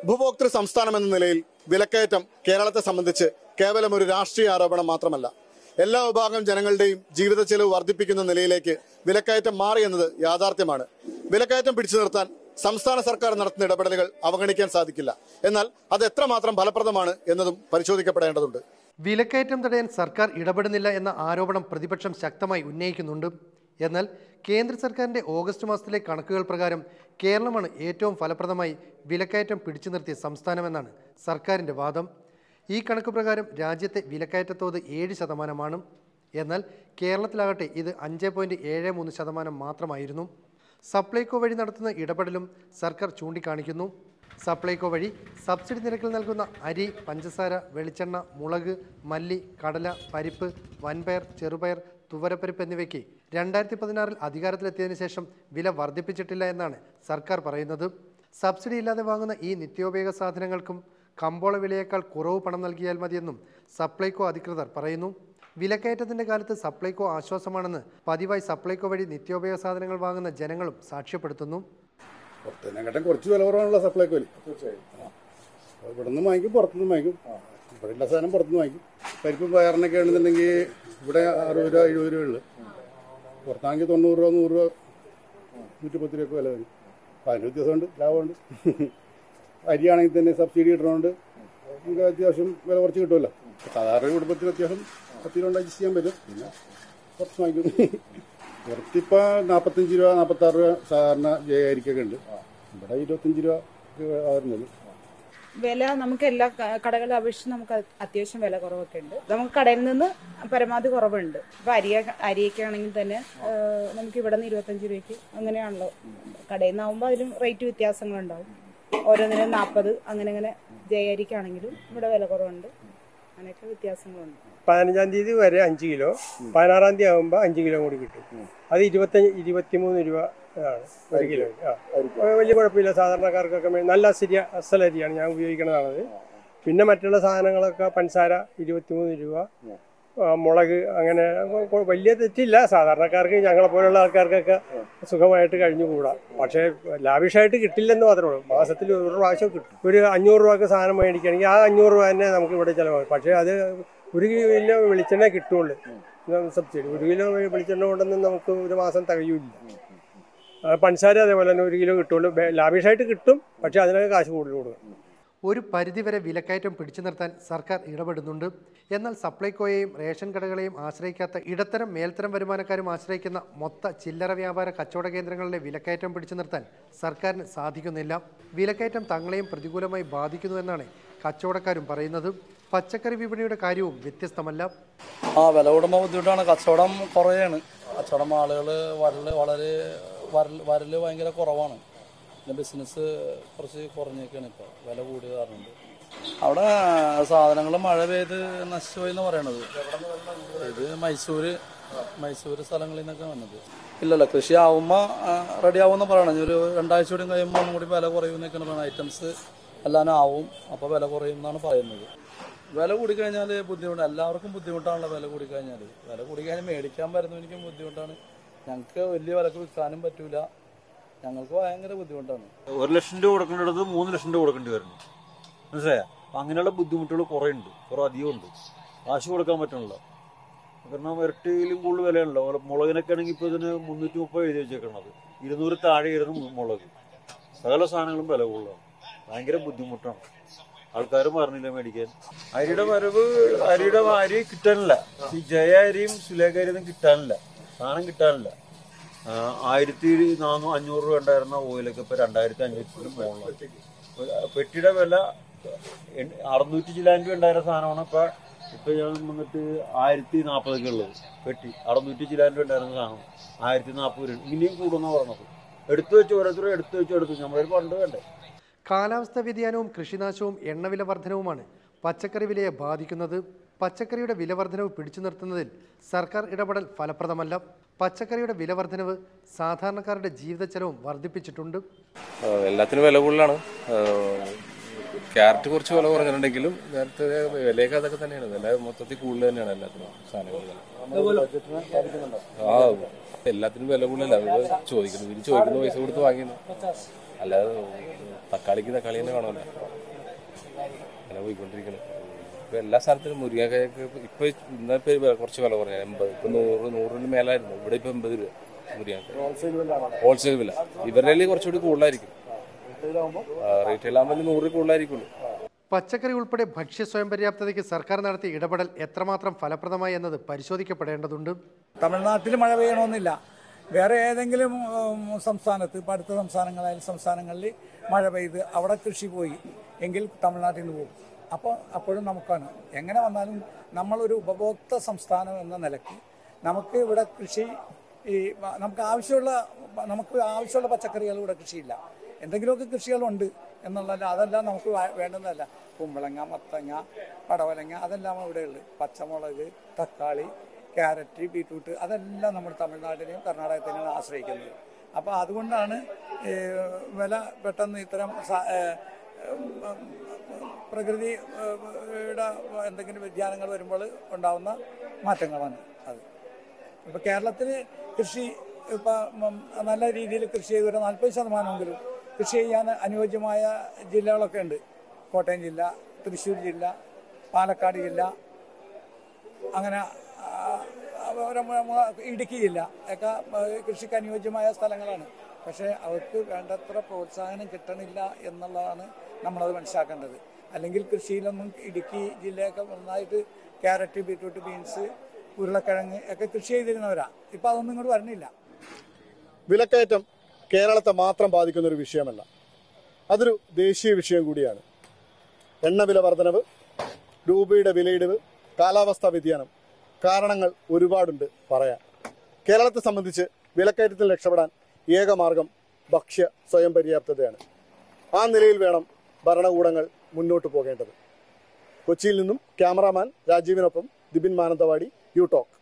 ഉപഭോക്തൃ സംസ്ഥാനം എന്ന നിലയിൽ വിലക്കയറ്റം കേരളത്തെ സംബന്ധിച്ച് കേവലം ഒരു രാഷ്ട്രീയ ആരോപണം മാത്രമല്ല എല്ലാ വിഭാഗം ജനങ്ങളുടെയും ജീവിത ചെലവ് വർദ്ധിപ്പിക്കുന്ന നിലയിലേക്ക് വിലക്കയറ്റം മാറിയെന്നത് യാഥാർത്ഥ്യമാണ് വിലക്കയറ്റം പിടിച്ചു നിർത്താൻ സംസ്ഥാന സർക്കാർ നടത്തുന്ന ഇടപെടലുകൾ അവഗണിക്കാൻ സാധിക്കില്ല എന്നാൽ അത് എത്രമാത്രം ഫലപ്രദമാണ് എന്നതും പരിശോധിക്കപ്പെടേണ്ടതുണ്ട് വിലക്കയറ്റം തടയാൻ സർക്കാർ ഇടപെടുന്നില്ല എന്ന ആരോപണം പ്രതിപക്ഷം ശക്തമായി ഉന്നയിക്കുന്നുണ്ട് എന്നാൽ കേന്ദ്ര സർക്കാരിന്റെ ഓഗസ്റ്റ് മാസത്തിലെ കണക്കുകൾ പ്രകാരം കേരളമാണ് ഏറ്റവും ഫലപ്രദമായി വിലക്കയറ്റം പിടിച്ചു നിർത്തിയ സംസ്ഥാനമെന്നാണ് സർക്കാരിന്റെ വാദം ഈ കണക്ക് പ്രകാരം രാജ്യത്തെ വിലക്കയറ്റ തോത് ഏഴ് ശതമാനമാണ് എന്നാൽ കേരളത്തിലാകട്ടെ ഇത് അഞ്ച് പോയിന്റ് ഏഴ് മൂന്ന് ശതമാനം മാത്രമായിരുന്നു സപ്ലൈകോ വഴി നടത്തുന്ന ഇടപെടലും സർക്കാർ ചൂണ്ടിക്കാണിക്കുന്നു സപ്ലൈകോ വഴി സബ്സിഡി നിരക്കിൽ നൽകുന്ന അരി പഞ്ചസാര വെളിച്ചെണ്ണ മുളക് മല്ലി കടല പരിപ്പ് വൻപയർ ചെറുപയർ തുവരപ്പരിപ്പ് എന്നിവയ്ക്ക് രണ്ടായിരത്തി പതിനാറിൽ അധികാരത്തിലെത്തിയതിനു ശേഷം വില വർദ്ധിപ്പിച്ചിട്ടില്ല എന്നാണ് സർക്കാർ പറയുന്നത് സബ്സിഡി ഇല്ലാതെ വാങ്ങുന്ന ഈ നിത്യോപയോഗ സാധനങ്ങൾക്കും കമ്പോള വിലയേക്കാൾ കുറവ് പണം നൽകിയാൽ മതിയെന്നും സപ്ലൈകോ അധികൃതർ പറയുന്നു വിലക്കയറ്റത്തിന്റെ കാലത്ത് സപ്ലൈകോ ആശ്വാസമാണെന്ന് പതിവായി സപ്ലൈകോ വഴി നിത്യോപയോഗ സാധനങ്ങൾ വാങ്ങുന്ന ജനങ്ങളും സാക്ഷ്യപ്പെടുത്തുന്നു പുറത്തേനെക്കാട്ടും കുറച്ച് വില കുറവാണല്ലോ സപ്ലൈക്കോല് ഇവിടെ നിന്ന് വാങ്ങിക്കും പുറത്തുനിന്ന് വാങ്ങിക്കും ഇവിടെ ഉള്ള സാധനം പുറത്തുനിന്ന് വാങ്ങിക്കും പരിപ്പും പയറിനൊക്കെ ആണെന്നുണ്ടെങ്കിൽ ഇവിടെ അറുപത് രൂപ എഴുപത് രൂപ ഉള്ളു പുറത്താണെങ്കിൽ തൊണ്ണൂറ് രൂപ നൂറ് രൂപ നൂറ്റിപ്പത്ത് രൂപ വില വരും അപ്പം അതിന് വ്യത്യാസമുണ്ട് ലാഭമുണ്ട് അരിയാണെങ്കിൽ തന്നെ സബ്സിഡി കിട്ടണോണ്ട് നമുക്ക് അത്യാവശ്യം വില കുറച്ച് കിട്ടുമല്ലോ സാധാരണ കുടുംബത്തിന് അത്യാവശ്യം പത്ത് രൂപ കൊണ്ട് അഡ്ജസ്റ്റ് ചെയ്യാൻ പറ്റും പിന്നെ കുറച്ച് വാങ്ങിക്കും പുറത്തിപ്പോൾ നാൽപ്പത്തഞ്ച് രൂപ നാൽപ്പത്താറ് രൂപ സാധാരണ ജയ അരിക്കൊക്കെ ഉണ്ട് ഇവിടെ ഇരുപത്തഞ്ച് രൂപ ആയിരുന്നത് വില നമുക്ക് എല്ലാ ക- കടകളെ അപേക്ഷിച്ച് നമുക്ക് അത് അത്യാവശ്യം വില കുറവൊക്കെ ഉണ്ട് നമുക്ക് കടയിൽ നിന്ന് പരമാവധി കുറവുണ്ട് ഇപ്പൊ അരിയ അരിയൊക്കെ ആണെങ്കിൽ തന്നെ ആ, നമുക്ക് ഇവിടെ നിന്ന് ഇരുപത്തഞ്ച് രൂപയ്ക്ക് അങ്ങനെയാണല്ലോ കടയിൽ നിന്നാവുമ്പോൾ അതിലും റേറ്റ് വ്യത്യാസങ്ങളുണ്ടാവും ഓരോന്നിനും നാൽപ്പത് അങ്ങനെ അങ്ങനെ ജയ അരിക്കാണെങ്കിലും ഇവിടെ വില കുറവുണ്ട് അങ്ങനെയൊക്കെ വ്യത്യാസങ്ങളുണ്ട് പതിനഞ്ചാം തീയതി വരെ അഞ്ച് കിലോ പതിനാറാം തീയതി ആകുമ്പോൾ അഞ്ച് കിലോ കൂടി കിട്ടും അത് ഇരുപത്തഞ്ച് ഇരുപത്തിമൂന്ന് രൂപ ആണ് ഒരു കിലോ ആ വലിയ കുഴപ്പമില്ല സാധാരണക്കാർക്കൊക്കെ മേ- നല്ല അസരി അസലരിയാണ് ഞാൻ ഉപയോഗിക്കുന്നതാണത് പിന്നെ മറ്റുള്ള സാധനങ്ങളൊക്കെ പഞ്ചസാര ഇരുപത്തിമൂന്ന് രൂപ ആ, മുളക് അങ്ങനെ കൊ- കൊ- വലിയ തെറ്റില്ല സാധാരണക്കാർക്ക് ഞങ്ങളെ പോലുള്ള ആൾക്കാർക്കൊക്കെ സുഖമായിട്ട് കഴിഞ്ഞുകൂടാ പക്ഷേ ലാവിഷായിട്ട് കിട്ടില്ലെന്ന് മാത്രമേ ഉള്ളൂ മാസത്തിൽ ഒരു പ്രാവശ്യം കിട്ടും ഒരു അഞ്ഞൂറ് രൂപക്ക് സാധനം മേടിക്കുകയാണെങ്കിൽ ആ അഞ്ഞൂറ് രൂപ തന്നെ നമുക്ക് ഇവിടെ ചിലവാകും പക്ഷേ അത് ഒരു കിലോ വെളിച്ചെണ്ണ കിട്ടുള്ളൂ സബ്സിഡി ഒരു കിലോ വെളിച്ചെണ്ണ കൊണ്ടൊന്നും നമുക്ക് ഒരു മാസം തികയില്ല ആ, പഞ്ചസാര അതേപോലെ തന്നെ ഒരു കിലോ കിട്ടുള്ളൂ ബേ- ലാവിഷായിട്ട് കിട്ടും പക്ഷേ അതിനൊക്കെ കാശ് കൂടുതൽ കൊടുക്കും ഒരു പരിധിവരെ വിലക്കയറ്റം പിടിച്ചു നിർത്താൻ സർക്കാർ ഇടപെടുന്നുണ്ട് എന്നാൽ സപ്ലൈകോയെയും റേഷൻ കടകളെയും ആശ്രയിക്കാത്ത ഇടത്തരം മേൽത്തരം വരുമാനക്കാരും ആശ്രയിക്കുന്ന മൊത്ത ചില്ലറ വ്യാപാര കച്ചവട കേന്ദ്രങ്ങളിലെ വിലക്കയറ്റം പിടിച്ചു നിർത്താൻ സർക്കാരിന് സാധിക്കുന്നില്ല വിലക്കയറ്റം തങ്ങളെയും പ്രതികൂലമായി ബാധിക്കുന്നുവെന്നാണ് കച്ചവടക്കാരും പറയുന്നത് പച്ചക്കറി വിപണിയുടെ കാര്യവും വ്യത്യസ്തമല്ല ആ വില കൂടുമ്പോൾ ബുദ്ധിമുട്ടാണ് കച്ചവടം കുറയാണ് കച്ചവടം ആളുകൾ വരല് വളരെ വരൽ വരല് ഭയങ്കര കുറവാണ് പിന്നെ ബിസിനസ് കുറച്ച് കുറഞ്ഞേക്കാണ് ഇപ്പോൾ വില കൂടിയ കാരണം അവിടെ സാധനങ്ങൾ മഴ പെയ്ത് നശിച്ചുപോയി എന്ന് പറയണത് ഇത് മൈസൂര് മൈസൂര് സ്ഥലങ്ങളിൽ നിന്നൊക്കെ വന്നത് ഇല്ലല്ല കൃഷി ആവുമ്പോൾ റെഡി ആവുമെന്ന് പറയണം ഇനി ഒരു രണ്ടാഴ്ച കൂടി കഴിയുമ്പോൾ ഒന്നും കൂടി വില കുറയുമെന്നൊക്കെയാണ് പറയുന്നത് ഐറ്റംസ് എല്ലാം ആവും അപ്പോൾ വില കുറയും എന്നാണ് പറയുന്നത് വില കൂടിക്കഴിഞ്ഞാൽ ബുദ്ധിമുട്ട് എല്ലാവർക്കും ബുദ്ധിമുട്ടാണല്ലോ വില കൂടിക്കഴിഞ്ഞാൽ വില കൂടിക്കഴിഞ്ഞാൽ മേടിക്കാൻ വരുന്നവനിക്കും ബുദ്ധിമുട്ടാണ് ഞങ്ങൾക്ക് വലിയ വിലക്ക് വിൽക്കാനും പറ്റൂല ഞങ്ങൾക്ക് ഭയങ്കര ബുദ്ധിമുട്ടാണ് ഒരു ലക്ഷം രൂപ കൊടുക്കേണ്ടത് മൂന്ന് ലക്ഷം രൂപ കൊടുക്കേണ്ടി വരുന്നു മനസ്സിലായോ അപ്പൊ അങ്ങനെയുള്ള ബുദ്ധിമുട്ടുകൾ കുറേ ഉണ്ട് കുറേ അധികം ഉണ്ട് കാശ് കൊടുക്കാൻ പറ്റണല്ലോ കാരണം ഇരട്ടിയിലും കൂടുതൽ വിലയാണല്ലോ അതുപോലെ മുളകിനൊക്കെ ആണെങ്കിൽ ഇപ്പോൾ ഇതിന് മുന്നൂറ്റി മുപ്പത് എഴുതി വെച്ചേക്കണത് ഇരുന്നൂറ് താഴെ ഇരുന്ന് മുളക് സകല സാധനങ്ങളും വില കൂടുതലാണ് ഭയങ്കര ബുദ്ധിമുട്ടാണ് ആൾക്കാർ പറഞ്ഞില്ല മേടിക്കാൻ അരിയുടെ വരവ് അരിയുടെ അരി കിട്ടാനില്ല ഈ ജയ അരിയും സുലേഖ അരിയൊന്നും കിട്ടാനില്ല സാധനം കിട്ടാനില്ല ആ, ആയിരത്തി നാനൂ അഞ്ഞൂറ് രൂപ ഉണ്ടായിരുന്ന ഓയിലൊക്കെ ഇപ്പൊ രണ്ടായിരത്തി അഞ്ഞൂറ്റി മുകളിലാണ് പെട്ടിയുടെ വില എൺ- അറുന്നൂറ്റി ചില്ലാൻ രൂപ ഉണ്ടായിരുന്ന സാധനമാണ് ഇപ്പൊ ഇപ്പൊ ഞാൻ വന്നിട്ട് ആയിരത്തി നാൽപ്പതൊക്കെ ഉള്ളത് പെട്ടി അറുന്നൂറ്റി ചില്ലാൻ രൂപ ഉണ്ടായിരുന്ന സാധനം ആയിരത്തി നാൽപ്പത് രൂപ ഇനിയും കൂടുന്ന പറഞ്ഞത് എടുത്തു വെച്ച് ഓരോരുത്തരും എടുത്തു വെച്ച് എടുത്തു നമ്മളൊരു ഫണ്ട് വേണ്ടേ കാലാവസ്ഥാ വ്യതിയാനവും കൃഷിനാശവും എണ്ണവില വർധനവുമാണ് പച്ചക്കറി വിലയെ ബാധിക്കുന്നത് പച്ചക്കറിയുടെ വില വർധനവ് പിടിച്ചു നിർത്തുന്നതിൽ സർക്കാർ ഇടപെടൽ ഫലപ്രദമല്ല പച്ചക്കറിയുടെ വില വർധനവ് സാധാരണക്കാരുടെ ജീവിത ചെലവും വർദ്ധിപ്പിച്ചിട്ടുണ്ട് ആ, എല്ലാത്തിനും വില കൂടുതലാണ് ആ, ക്യാരറ്റ് കുറച്ച് വില കുറഞ്ഞിട്ടുണ്ടെങ്കിലും നേരത്തെ വിലയൊക്കെ അതൊക്കെ തന്നെയാണ് വില മൊത്തത്തിൽ കൂടുതൽ തന്നെയാണ് എല്ലാത്തിനും സാധനങ്ങൾ ആ എല്ലാത്തിനും വില കൂടുതലല്ല അവര് ചോദിക്കുന്നു ഇവര് ചോദിക്കുന്ന പൈസ കൊടുത്ത് വാങ്ങിയത് അല്ലാതെ തക്കാളിക്ക് തക്കാളി തന്നെ കാണുമല്ലോ വില പോയിക്കൊണ്ടിരിക്കണം ഇപ്പൊ എല്ലാ സ്ഥലത്തിനും മുരിങ്ങക്കായൊക്കെ ഇപ്പൊ- ഇപ്പൊ ഇന്നത്തെ വില കുറച്ച് വില കുറഞ്ഞ എൺപത് ഇപ്പൊ നൂറ് നൂറിന് മേലായിരുന്നു ഇവിടെ ഇപ്പൊ എൺപത് രൂപ മുരിങ്ങക്ക ഹോൾസെയിൽ വില ഇവരുടെ കയ്യില് കുറച്ചുകൂടി കൂടുതലായിരിക്കും റീറ്റെയിൽ ആകുമ്പോൾ നൂറിൽ കൂടുതലായിരിക്കുള്ളൂ പച്ചക്കറി ഉൾപ്പെടെ ഭക്ഷ്യ സ്വയം പര്യാപ്തതയ്ക്ക് സർക്കാർ നടത്തിയ ഇടപെടൽ എത്രമാത്രം ഫലപ്രദമായി എന്നത് പരിശോധിക്കപ്പെടേണ്ടതുണ്ട് തമിഴ്നാട്ടിൽ മഴ പെയ്യണമെന്നില്ല വേറെ ഏതെങ്കിലും ഉം, സംസ്ഥാനത്ത് ഇപ്പം അടുത്ത സംസ്ഥാനങ്ങളായാലും സംസ്ഥാനങ്ങളിൽ മഴ പെയ്ത് അവിടെ കൃഷി പോയി എങ്കിൽ തമിഴ്നാട്ടിൽ നിന്ന് പോകും അപ്പോൾ അപ്പോഴും നമുക്കാണ് എങ്ങനെ വന്നാലും നമ്മളൊരു ഉപഭോക്തൃ സംസ്ഥാനം എന്ന നിലയ്ക്ക് നമുക്ക് ഇവിടെ കൃഷി ഈ വ- നമുക്ക് ആവശ്യമുള്ള നമുക്ക് ആവശ്യമുള്ള പച്ചക്കറികൾ ഇവിടെ കൃഷിയില്ല എന്തെങ്കിലുമൊക്കെ കൃഷികളുണ്ട് എന്നുള്ളത് അതെല്ലാം നമുക്ക് വേ- വേണ്ടുന്നതല്ല കുമ്പളങ്ങ മത്തങ്ങ പടവലങ്ങ അതെല്ലാം ഇവിടെ ഉള്ളത് പച്ചമുളക് തക്കാളി ക്യാരറ്റ് ബീറ്റ്റൂട്ട് അതെല്ലാം നമ്മൾ തമിഴ്നാട്ടിനെയും കർണാടകത്തിനെയും ആശ്രയിക്കുന്നത് അപ്പോൾ അതുകൊണ്ടാണ് ഈ വില പെട്ടെന്ന് ഇത്തരം സ- ഏഹ് ഉം, പ്രകൃതി ഏഹ് യുടെ എന്തെങ്കിലും വ്യതിയാനങ്ങൾ വരുമ്പോൾ ഉണ്ടാവുന്ന മാറ്റങ്ങളാണ് അത് ഇപ്പോൾ കേരളത്തിൽ കൃഷി ഇപ്പം നല്ല രീതിയിൽ കൃഷി ചെയ്ത് ഒരു നാൽപ്പത് ശതമാനമെങ്കിലും കൃഷി ചെയ്യാൻ അനുയോജ്യമായ ജില്ലകളൊക്കെ ഉണ്ട് കോട്ടയം ജില്ല തൃശ്ശൂർ ജില്ല പാലക്കാട് ജില്ല അങ്ങനെ ആ, ഒരു മ- മ- ഇടുക്കി ജില്ല ഒക്കെ ആ, കൃഷിക്ക് അനുയോജ്യമായ സ്ഥലങ്ങളാണ് പക്ഷേ അവർക്ക് വേണ്ടത്ര പ്രോത്സാഹനം കിട്ടണില്ല എന്നുള്ളതാണ് നമ്മളത് മനസ്സിലാക്കേണ്ടത് അല്ലെങ്കിൽ കൃഷിയിലൊന്നും ഇടുക്കി ജില്ലയൊക്കെ നന്നായിട്ട് ക്യാരറ്റ് ബീറ്റ്റൂട്ട് ബീൻസ് ഉരുളക്കിഴങ്ങ് ഒക്കെ കൃഷി ചെയ്തിരുന്നവരാ ഇപ്പം അതൊന്നും ഇങ്ങോട്ട് വരണില്ല വിലക്കയറ്റം കേരളത്തെ മാത്രം ബാധിക്കുന്ന ഒരു വിഷയമല്ല അതൊരു ദേശീയ വിഷയം കൂടിയാണ് എണ്ണവില വർധനവ് രൂപയുടെ വിലയിടിവ് കാലാവസ്ഥാ വ്യതിയാനം കാരണങ്ങൾ ഒരുപാടുണ്ട് പറയാൻ കേരളത്തെ സംബന്ധിച്ച് വിലക്കയറ്റത്തിൽ രക്ഷപ്പെടാൻ ഏക മാർഗം ഭക്ഷ്യ സ്വയം പര്യാപ്തതയാണ് ആ നിലയിൽ വേണം ഭരണകൂടങ്ങൾ മുന്നോട്ട് പോകേണ്ടത് കൊച്ചിയിൽ നിന്നും ക്യാമറാമാൻ രാജീവിനൊപ്പം ദിബിൻ മാനന്തവാടി യു ടോക്ക്